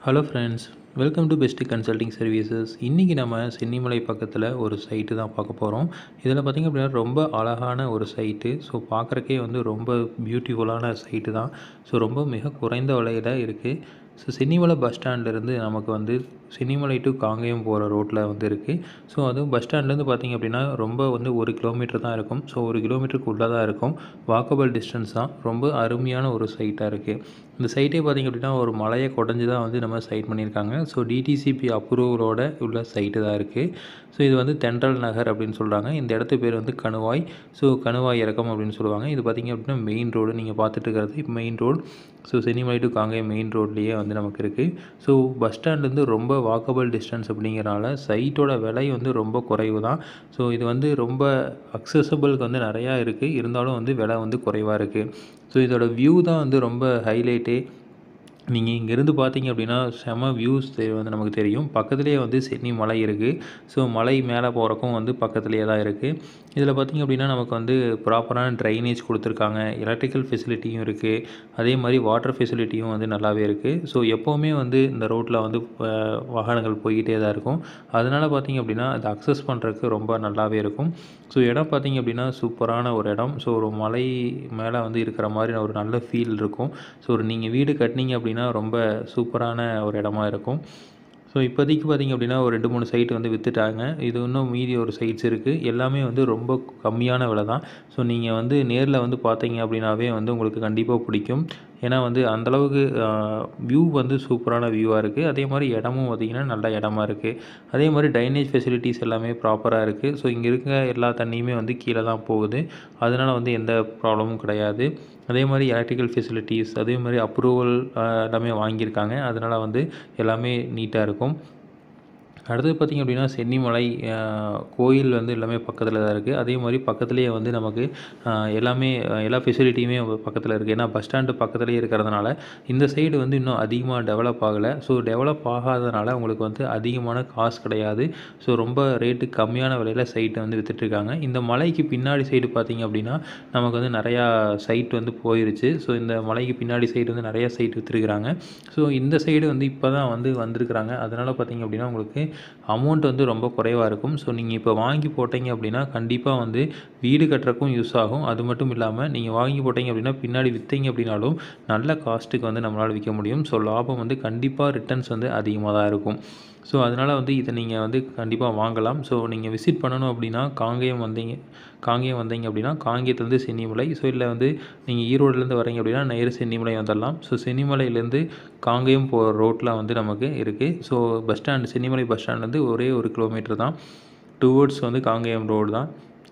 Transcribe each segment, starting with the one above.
hello friends welcome to best consulting services இன்றைக்கி நம்ம சென்னிமலை பக்கத்தில் ஒரு சைட்டு தான் பார்க்க போகிறோம் இதில் பார்த்திங்க அப்படின்னா ரொம்ப அழகான ஒரு சைட்டு ஸோ பார்க்குறக்கே வந்து ரொம்ப பியூட்டிஃபுல்லான சைட்டு தான் ஸோ ரொம்ப மிக குறைந்த விலையில் இருக்குது ஸோ சென்னிமலை பஸ் ஸ்டாண்ட்லேருந்து நமக்கு வந்து சென்னிமலை டு காங்கேயம் போகிற ரோட்டில் வந்து இருக்குது ஸோ அதுவும் பஸ் ஸ்டாண்ட்லேருந்து பார்த்திங்க அப்படின்னா ரொம்ப வந்து ஒரு கிலோமீட்டர் தான் இருக்கும் ஸோ ஒரு கிலோமீட்டருக்கு உள்ளே தான் இருக்கும் வாக்கபிள் டிஸ்டன்ஸ் தான் ரொம்ப அருமையான ஒரு சைட்டாக இருக்குது இந்த சைட்டே பார்த்திங்க அப்படின்னா ஒரு மலையை குடஞ்சி தான் வந்து நம்ம சைட் பண்ணியிருக்காங்க ஸோ டிடிசிபி அப்ரூவலோட உள்ள சைட்டு தான் இருக்குது ஸோ இது வந்து தென்றல் நகர் அப்படின்னு சொல்கிறாங்க இந்த இடத்து பேர் வந்து கணுவாய் ஸோ கணுவாய் இறக்கம் அப்படின்னு சொல்லுவாங்க இது பார்த்திங்க அப்படின்னா மெயின் ரோடு நீங்கள் பார்த்துட்டு இருக்கிறது main road so Chennimalai to Kangeyam main ரோட்லேயே வந்து நமக்கு இருக்குது ஸோ பஸ் ஸ்டாண்ட்லேருந்து ரொம்ப வாக்கபிள் டிஸ்டன்ஸ் அப்படிங்கிறனால சைட்டோட விலை வந்து ரொம்ப குறைவு தான் ஸோ இது வந்து ரொம்ப அக்சசபிளுக்கு வந்து நிறையா இருக்குது இருந்தாலும் வந்து விலை வந்து குறைவாக இருக்குது ஸோ இதோட வியூ தான் வந்து ரொம்ப ஹைலைட்டே நீங்கள் இங்கேருந்து பார்த்தீங்க அப்படின்னா செம வியூஸ் வந்து நமக்கு தெரியும் பக்கத்துலேயே வந்து சென்னி மலை இருக்குது ஸோ மலை மேலே போகிறக்கும் வந்து பக்கத்துலேயே தான் இருக்குது இதில் பார்த்திங்க அப்படின்னா நமக்கு வந்து ப்ராப்பரான ட்ரைனேஜ் கொடுத்துருக்காங்க எலக்ட்ரிக்கல் ஃபெசிலிட்டியும் இருக்குது அதே மாதிரி வாட்டர் ஃபெசிலிட்டியும் வந்து நல்லாவே இருக்குது ஸோ எப்போவுமே வந்து இந்த ரோட்டில் வந்து வாகனங்கள் போய்கிட்டே தான் இருக்கும் அதனால் பார்த்திங்க அப்படின்னா அதை அக்சஸ் பண்ணுறதுக்கு ரொம்ப நல்லாவே இருக்கும் ஸோ இடம் பார்த்திங்க அப்படின்னா சூப்பரான ஒரு இடம் ஸோ ஒரு மலை மேலே வந்து இருக்கிற மாதிரி ஒரு நல்ல ஃபீல் இருக்கும் ஸோ ஒரு நீங்கள் வீடு கட்டினீங்க அப்படின்னா ரொம்ப சூப்பரான ஒரு இடமா இருக்கும் ஸோ இப்போதைக்கு பார்த்திங்க அப்படின்னா ஒரு ரெண்டு மூணு சைட் வந்து விற்றுட்டாங்க இது இன்னும் மீதி ஒரு சைட்ஸ் இருக்குது எல்லாமே வந்து ரொம்ப கம்மியான விலை தான் ஸோ நீங்கள் வந்து நேரில் வந்து பார்த்தீங்க அப்படின்னாவே வந்து உங்களுக்கு கண்டிப்பாக பிடிக்கும் ஏன்னா வந்து அந்தளவுக்கு வியூ வந்து சூப்பரான வியூவாக இருக்குது அதே மாதிரி இடமும் பார்த்திங்கன்னா நல்ல இடமா இருக்குது அதே மாதிரி டைனேஜ் ஃபெசிலிட்டிஸ் எல்லாமே ப்ராப்பராக இருக்குது ஸோ இங்கே இருக்க எல்லா தண்ணியுமே வந்து கீழே தான் போகுது அதனால் வந்து எந்த ப்ராப்ளமும் கிடையாது அதே மாதிரி எலக்ட்ரிக்கல் ஃபெசிலிட்டிஸ் அதே மாதிரி அப்ரூவல் எல்லாமே வாங்கியிருக்காங்க அதனால் வந்து எல்லாமே நீட்டாக இருக்கும் அடுத்தது பார்த்திங்க அப்படின்னா சென்னிமலை கோயில் வந்து எல்லாமே பக்கத்தில் தான் இருக்குது அதே மாதிரி பக்கத்துலேயே வந்து நமக்கு எல்லாமே எல்லா ஃபெசிலிட்டியுமே பக்கத்தில் இருக்குது ஏன்னா பஸ் ஸ்டாண்டு பக்கத்துலேயே இருக்கிறதுனால இந்த சைடு வந்து இன்னும் அதிகமாக டெவலப் ஆகலை ஸோ டெவலப் ஆகாதனால உங்களுக்கு வந்து அதிகமான காசு கிடையாது ஸோ ரொம்ப ரேட்டு கம்மியான விலையில் சைட்டை வந்து விற்றுட்ருக்காங்க இந்த மலைக்கு பின்னாடி சைடு பார்த்திங்க அப்படின்னா நமக்கு வந்து நிறையா சைட் வந்து போயிருச்சு ஸோ இந்த மலைக்கு பின்னாடி சைடு வந்து நிறையா சைட் விற்றுருக்குறாங்க ஸோ இந்த சைடு வந்து இப்போ தான் வந்து வந்திருக்கிறாங்க அதனால் பார்த்திங்க அப்படின்னா உங்களுக்கு அமௌண்ட் வந்து ரொம்ப குறைவாக இருக்கும் ஸோ நீங்கள் இப்போ வாங்கி போட்டீங்க அப்படின்னா கண்டிப்பாக வந்து வீடு கட்டுறக்கும் யூஸ் ஆகும் அது மட்டும் இல்லாமல் நீங்கள் வாங்கி போட்டீங்க அப்படின்னா பின்னாடி விற்றீங்க அப்படின்னாலும் நல்ல காஸ்ட்டுக்கு வந்து நம்மளால் விற்க முடியும் ஸோ லாபம் வந்து கண்டிப்பாக ரிட்டர்ன்ஸ் வந்து அதிகமாக தான் இருக்கும் ஸோ அதனால் வந்து இதை நீங்கள் வந்து கண்டிப்பாக வாங்கலாம் ஸோ நீங்கள் விசிட் பண்ணணும் அப்படின்னா காங்கேயம் வந்தீங்க காங்கேயம் வந்தீங்க அப்படின்னா காங்கேயத்துலேருந்து சென்னிமலை ஸோ இல்லை வந்து நீங்கள் ஈரோடுலேருந்து வரீங்க அப்படின்னா நேரு சென்னிமலை வந்துடலாம் ஸோ சென்னிமலையிலேருந்து காங்கேயம் போகிற ரோட்டில் வந்து நமக்கு இருக்குது so bus stand Chennimalai bus ஸ்டாண்ட்லேருந்து ஒரே ஒரு கிலோமீட்டர் தான் டுவோர்ட்ஸ் வந்து காங்கேயம் ரோடு தான்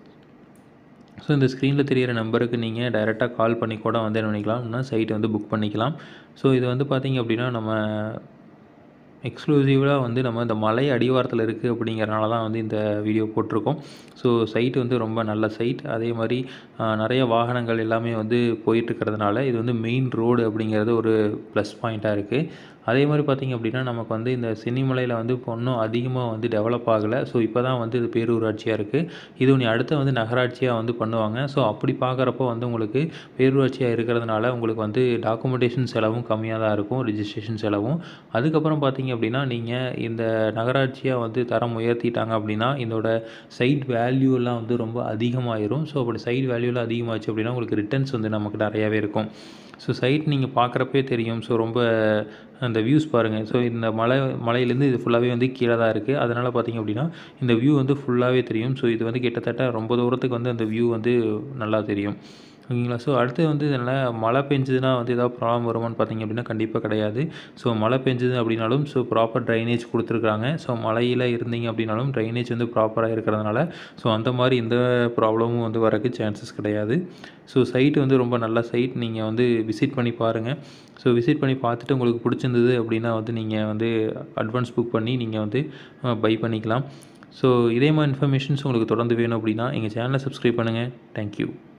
ஸோ இந்த ஸ்க்ரீனில் தெரிகிற நம்பருக்கு நீங்கள் டைரெக்டாக கால் பண்ணி கூட வந்து என்ன பண்ணிக்கலாம் இல்லைனா சைட்டை வந்து புக் பண்ணிக்கலாம் ஸோ இது வந்து பார்த்திங்க அப்படின்னா நம்ம எக்ஸ்க்ளூசிவாக வந்து நம்ம இந்த மலை அடிவாரத்தில் இருக்குது அப்படிங்கிறனால தான் வந்து இந்த வீடியோ போட்டிருக்கோம் ஸோ சைட் வந்து ரொம்ப நல்ல சைட் அதே மாதிரி நிறைய வாகனங்கள் எல்லாமே வந்து போயிட்டுருக்கிறதுனால இது வந்து மெயின் ரோடு அப்படிங்கிறது ஒரு ப்ளஸ் பாயிண்ட்டாக இருக்குது அதே மாதிரி பார்த்திங்க அப்படின்னா நமக்கு வந்து இந்த சென்னிமலையில் வந்து இன்னும் அதிகமாக வந்து டெவலப் ஆகலை ஸோ இப்போ தான் வந்து இது பேரூராட்சியாக இருக்குது இது ஒன்று அடுத்து வந்து நகராட்சியாக வந்து பண்ணுவாங்க ஸோ அப்படி பார்க்குறப்போ வந்து உங்களுக்கு பேரூராட்சியாக இருக்கிறதுனால உங்களுக்கு வந்து டாக்குமெண்டேஷன் செலவும் கம்மியாக தான் இருக்கும் ரிஜிஸ்ட்ரேஷன் செலவும் அதுக்கப்புறம் பார்த்திங்க அப்படின்னா நீங்கள் இந்த நகராட்சியாக வந்து தரம் உயர்த்திட்டாங்க அப்படின்னா இதோட சைட் வேல்யூலாம் வந்து ரொம்ப அதிகமாகிரும் ஸோ அப்படி சைட் வேல்யூலாம் அதிகமாச்சு அப்படின்னா உங்களுக்கு ரிட்டர்ன்ஸ் வந்து நமக்கு நிறையாவே இருக்கும் ஸோ சைட் நீங்கள் பார்க்குறப்பே தெரியும் ஸோ ரொம்ப அந்த வியூஸ் பாருங்கள் ஸோ இந்த மலை மலையிலேருந்து இது ஃபுல்லாகவே வந்து கீழே தான் இருக்குது அதனால் பார்த்திங்க அப்படின்னா இந்த வியூ வந்து ஃபுல்லாகவே தெரியும் ஸோ இது வந்து கிட்டத்தட்ட ரொம்ப தூரத்துக்கு வந்து அந்த வியூ வந்து நல்லா தெரியும் ஓகேங்களா ஸோ அடுத்து வந்து இதனால் மழை பெஞ்சதுன்னா வந்து ஏதாவது ப்ராப்ளம் வருமானு பார்த்திங்க அப்படின்னா கண்டிப்பாக கிடையாது ஸோ மழை பெஞ்சது அப்படின்னாலும் ஸோ ப்ராப்பர் ட்ரைனேஜ் கொடுத்துருக்காங்க ஸோ மலையில் இருந்தீங்க அப்படின்னாலும் ட்ரைனேஜ் வந்து ப்ராப்பராக இருக்கிறதுனால ஸோ அந்த மாதிரி எந்த ப்ராப்ளமும் வந்து வரக்கு சான்சஸ் கிடையாது ஸோ சைட் வந்து ரொம்ப நல்ல சைட் நீங்கள் வந்து விசிட் பண்ணி பாருங்கள் ஸோ விசிட் பண்ணி பார்த்துட்டு உங்களுக்கு பிடிச்சிருந்தது அப்படின்னா வந்து நீங்கள் வந்து அட்வான்ஸ் புக் பண்ணி நீங்கள் வந்து பை பண்ணிக்கலாம் ஸோ இதே மாதிரி இன்ஃபர்மேஷன்ஸ் உங்களுக்கு தொடர்ந்து வேணும் அப்படின்னா எங்கள் சேனலை சப்ஸ்கிரைப் பண்ணுங்கள் தேங்க்யூ